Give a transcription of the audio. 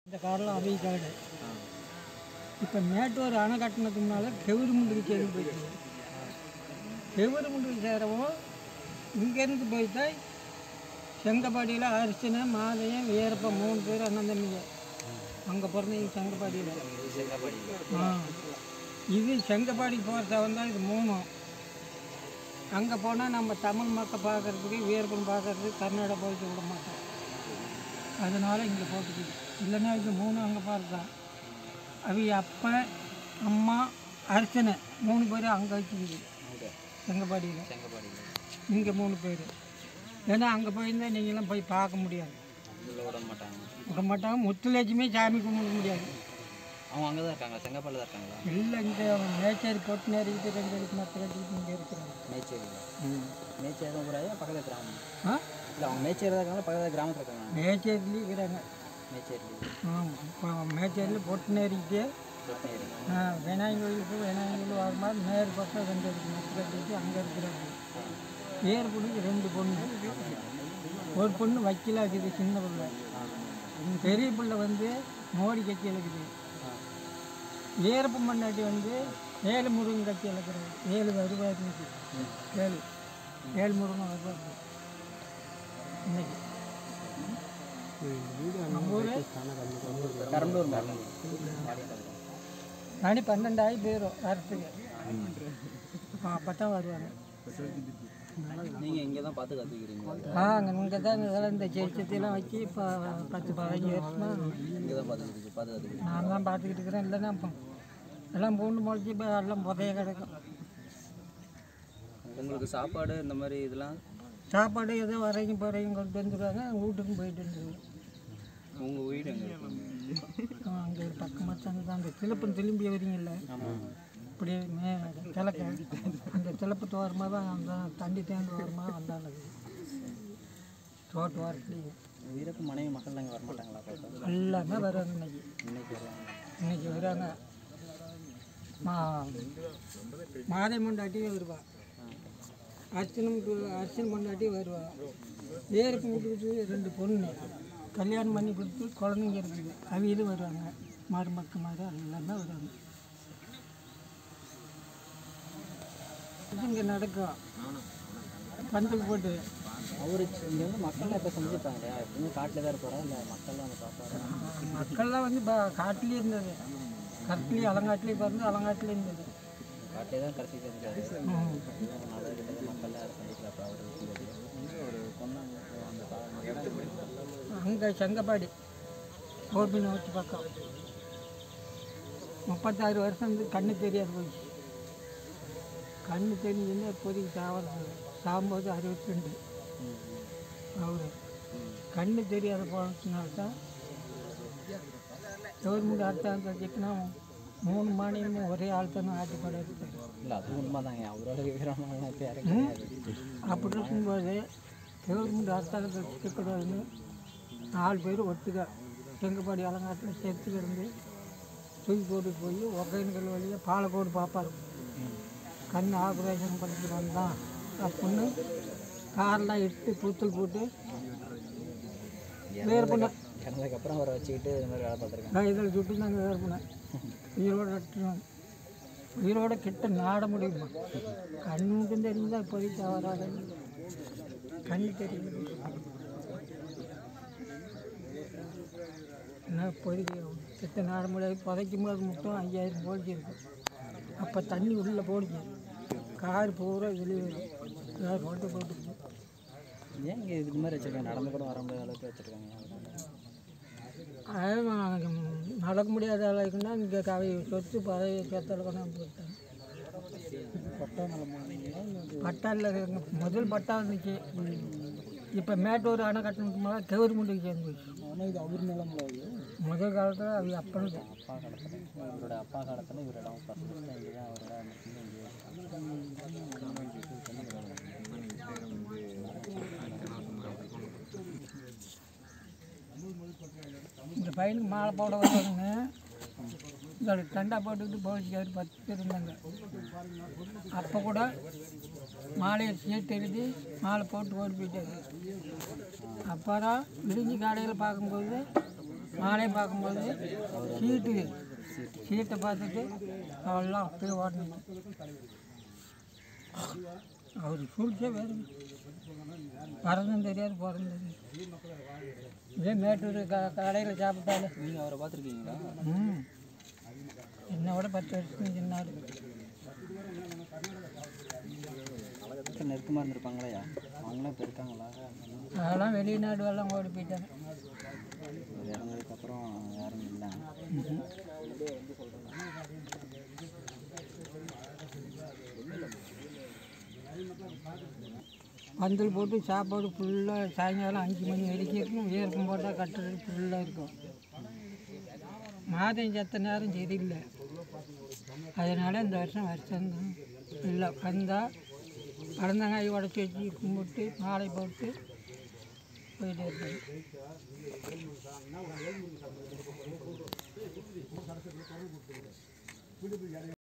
இந்த காடெல்லாம் அவை காடு இப்போ மேட்டூர் அணை கட்டினதுக்கு முன்னால் கெவுருமுண்டுக்கு சேர்ந்து போயிடுச்சு கெவுருமுண்டுக்கு சேரவும் இங்கேருந்து போயிட்டா செங்கப்பாடியில் அரிசனை மாதையம் வீரப்பன் மூணு பேர் அண்ணன் தம்பிங்க அங்கே பிறந்தது செங்கப்பாடியில் ஆ இது செங்கப்பாடிக்கு போகிறத வந்தால் இது மூணும் அங்கே போனால் நம்ம தமிழ் மக்கள் பார்க்கறதுக்கு வீரப்பன் பார்க்கறதுக்கு கர்நாடகா போயிட்டு விட மாட்டோம் அதனால் இங்கே போட்டுக்குது இல்லைன்னா இது மூணு அங்கே பார்த்தான் அவங்க அப்பா அம்மா அர்ச்சனை மூணு பேரும் அங்கே வச்சுக்குது செங்கப்பாடியில் இங்கே மூணு பேர் ஏன்னா அங்கே போயிருந்தால் நீங்களாம் போய் பார்க்க முடியாது உள்ள விட மாட்டாங்க விட மாட்டாங்க முத்துலட்சுமி சாமி கும்பிட முடியாது அவங்க அங்கே தான் இருக்காங்க செங்கப்பாடில் தான் இருக்காங்களா இல்லை இங்கே மேச்சேரி பொட்டு நேரிக்கிட்டு ரெண்டு அடிக்கு மற்ற அடிக்கு இங்கே இருக்கிறாங்க மேச்சேரியில் ம் மேச்சேரி தான் போகிறாங்க பக்கத்தில் கிராமம் ஆ இல்லை அவங்க மேச்சேரி தான் இருக்காங்களா பக்கத்தில் கிராமத்தில் இருக்காங்க மேச்சேரிலேயும் இருக்கிறாங்க மேச்சேரி ஆமாம் இப்போ மேச்சேரியில் பொட்டு நேரிக்கிட்டு கிருஷ்ணகிரி விநாயகர் கோயிலுக்கு விநாயகர் கோயில் வரும்போது நேர் பக்கம் ரெண்டு அடிக்கு மற்ற அடிக்கு அங்கே இருக்கிறாங்க வேறு பொண்ணுக்கு ரெண்டு பொண்ணு ஒரு பொண்ணு வக்கீலாக இருக்குது சின்ன பிள்ளை பெரிய பிள்ளை வந்து மோடி கட்சியில் இருக்குது வீரப்ப மண்ணாட்டி வந்து ஏழு முருகன் கட்சியில் இருக்கிறாங்க ஏழு வருவாய் இருந்துச்சு ஏழு ஏழு முருகன் வருவாங்க இன்னைக்கு நம்ம ஊர் பெரம்பலூர் மேலே மணி பன்னெண்டாயிரம் போயிடும் வரத்துக்கு அப்போ தான் வருவாங்க நீங்கள் இங்கே தான் பார்த்து கற்றுக்கிறீங்க ஆ அங்கே இங்கே தான் இதெல்லாம் இந்த செடிச்சத்தையெல்லாம் வச்சு இப்போ பத்து பதினஞ்சு வருஷமா இங்கே தான் பார்த்து பார்த்து கற்றுக்கிறீங்க நான் தான் பார்த்துக்கிட்டு இருக்கிறேன் இல்லைன்னா இப்போ எல்லாம் பூண்டு முளைச்சி இப்போ எல்லாம் புதைய கிடக்கும் உங்களுக்கு சாப்பாடு இந்த மாதிரி இதெல்லாம் சாப்பாடு ஏதோ வரைக்கும் போறையும் கொண்டு வந்துடுவாங்க வீட்டுக்கும் போயிட்டு வந்துடுவோம் உங்கள் வீடு எங்கே இருக்குங்க அங்கே ஒரு பக்கமாக தான் அந்த திலப்பம் திரும்பி வரீங்கல்ல ஆமாம் இப்படியே மே கிழக்க அந்த திலப்பத்து ஓரமாக தான் அந்த தண்ணி தேர்ந்து ஓரமாக வந்தாங்க தோட்ட ஓரத்துலேயே வீரப்பு மனைவி மக்கள் அங்கே வரமாட்டாங்களா பார்த்தா எல்லாமே வருவாங்க இன்னைக்கு இன்னைக்கு வருவாங்க இன்னைக்கு வராங்க மா மாதை முண்டாட்டி வருவா அர்ச்சனை அர்ச்சனை முண்டாட்டி வருவா வேருக்கு வீட்டுக்கு ரெண்டு பொண்ணு கல்யாணம் பண்ணி கொடுத்து குழந்தைங்க இருக்குது அவியலும் வருவாங்க மருமக்க மாதிரி எல்லாமே வருவாங்க இது இங்கே நடக்கும் பந்தல் போட்டு அவர் இங்கே வந்து மக்கள் எப்போ செஞ்சுருப்பாங்க இல்லையா எப்பவுமே காட்டில் தான் இருப்பாரா இல்லை மக்கள்லாம் வந்து பார்ப்பாரா மக்கள்லாம் வந்து இப்போ காட்டிலே இருந்தது கட்டிலே அலங்காட்டிலே பிறந்து அலங்காட்டிலே இருந்தது காட்டிலே தான் கடைசி தெரிஞ்சாரு ம். நல்ல கிட்ட மக்கள் யாரும் சந்திக்கல அப்போ அவர் ஒரு கொண்டாங்க அந்த காலம் அங்கே செங்கப்பாடி கோபி நோக்கி பக்கம் முப்பத்தாறு வருஷம் வந்து கண்ணு தெரியாது போயிடுச்சு கண்ணு தெரிஞ்சுன்னா இப்போதைக்கு சாவலாம் சாகும்போது அறுபத்தி ரெண்டு அவர் கண்ணு தெரியாத போனதுனால தான் கவர்மெண்ட் அரசாங்கம் வச்சுக்கினா மூணு மாநிலமும் ஒரே ஆள் தானே ஆட்சி படம் இருக்காரு இல்லை அது உண்மை தாங்க அவரோட விவரமாக இப்போ யாரும் கிடையாது அப்படி இருக்கும்போது கவர்மெண்ட் அரசாங்கத்தை வச்சுக்கூடாதுன்னு நாலு பேர் ஒட்டுக்க செங்கப்பாடி அலங்காட்டில் செத்து கிடந்து தூக்கி போட்டுட்டு போய் ஒகைன்கள் வழியாக பாலக்கோடு பார்ப்பாரு கண் ஆப்ரேஷன் பண்ணிட்டு வந்தான் அப்படின்னு காரெலாம் எடுத்து பூத்தல் போட்டு வேறு பண்ண இறந்ததுக்கப்புறம் அவரை வச்சுக்கிட்டு இந்த மாதிரி வேலை பார்த்துருக்காங்க இதில் சுட்டு நாங்கள் வேறு பண்ணேன் உயிரோட நட்டுருவோம் உயிரோட கிட்ட நாட முடியுமா கண்ணுக்கும் தெரிஞ்சா இப்போதைக்கு வராது கண்ணு தெரியுது என்ன இப்போதைக்கு கிட்ட நாட முடியாது புதைக்கும் போது மட்டும் ஐயாயிரம் போலிச்சு இருக்கும் அப்போ தண்ணி உள்ளே போடுச்சு கார் பூரா வெளியே வரும் கார் போட்டு போட்டுச்சு ஏன் இங்கே இது மாதிரி வச்சுருக்காங்க நடந்து கூட வர முடியாத அளவுக்கு வச்சுருக்காங்க அது நடக்க முடியாத அளவுக்குன்னா இங்கே கவை சொத்து பதவி சொத்தில் கொண்டாந்து போட்டாங்க பட்டா நிலமா பட்டா இல்லை இங்க முதல் பட்டா இருந்துச்சு இப்போ மேட்டூர் அணை கட்டணுக்கு மேலே கவர்மெண்ட்டுக்கு சேர்ந்து போச்சு ஆனால் இது அவர் நிலம்ல இது முதல் காலத்தில் அது அப்பனுக்கு அப்பா காலத்தில் இவரோட அப்பா காலத்தில் இவர் இடம் ஃபஸ்ட் ஃபஸ்ட்டு இங்கே தான் அவரோட இங்கே இந்த பையனுக்கு மாலை போட வருவாங்க இதோட தண்டா போட்டுக்கிட்டு போலீஸ்கார் பத்து பேர் இருந்தாங்க அப்போ கூட மாலையை சேர்த்து எழுதி மாலை போட்டு ஓடி போயிட்டாரு அப்புறம் விடிஞ்சு காலையில் பார்க்கும்போது நானே பார்க்கும்போது சீட்டு சீட்டை பார்த்துட்டு அவெல்லாம் அப்படியே ஓடணும் அவர் சூழ்ச்சே வேறு வரதும் தெரியாது போகிறதும் தெரியாது இதே மேட்டூர் க கடையில் சாப்பிட்டாலே நீங்கள் அவரை பார்த்துருக்கீங்களா ம் என்னை விட பத்து வருஷத்துக்கு சின்னாரு நெருக்கமாக இருந்திருப்பாங்களையா அவங்களாம் இப்போ இருக்காங்களா அதெல்லாம் வெளிநாடு எல்லாம் ஓடி போயிட்டாங்க ஒரு இறங்குறதுக்கு அப்புறம் யாரும் இல்லை பந்தல் போட்டு சாப்பாடு ஃபுல்லாக சாயங்காலம் அஞ்சு மணி வரைக்கும் இருக்கும் ஏற்கம் போட்டால் கட்டுறது ஃபுல்லாக இருக்கும் மாதம் செத்த நேரம் சரியில்லை அதனால் இந்த வருஷம் வருஷம் இல்லை வந்தால் பழந்தங்காய் உடச்சி வச்சு கும்பிட்டு மாலை போட்டு போயிட்டே இருப்பாங்க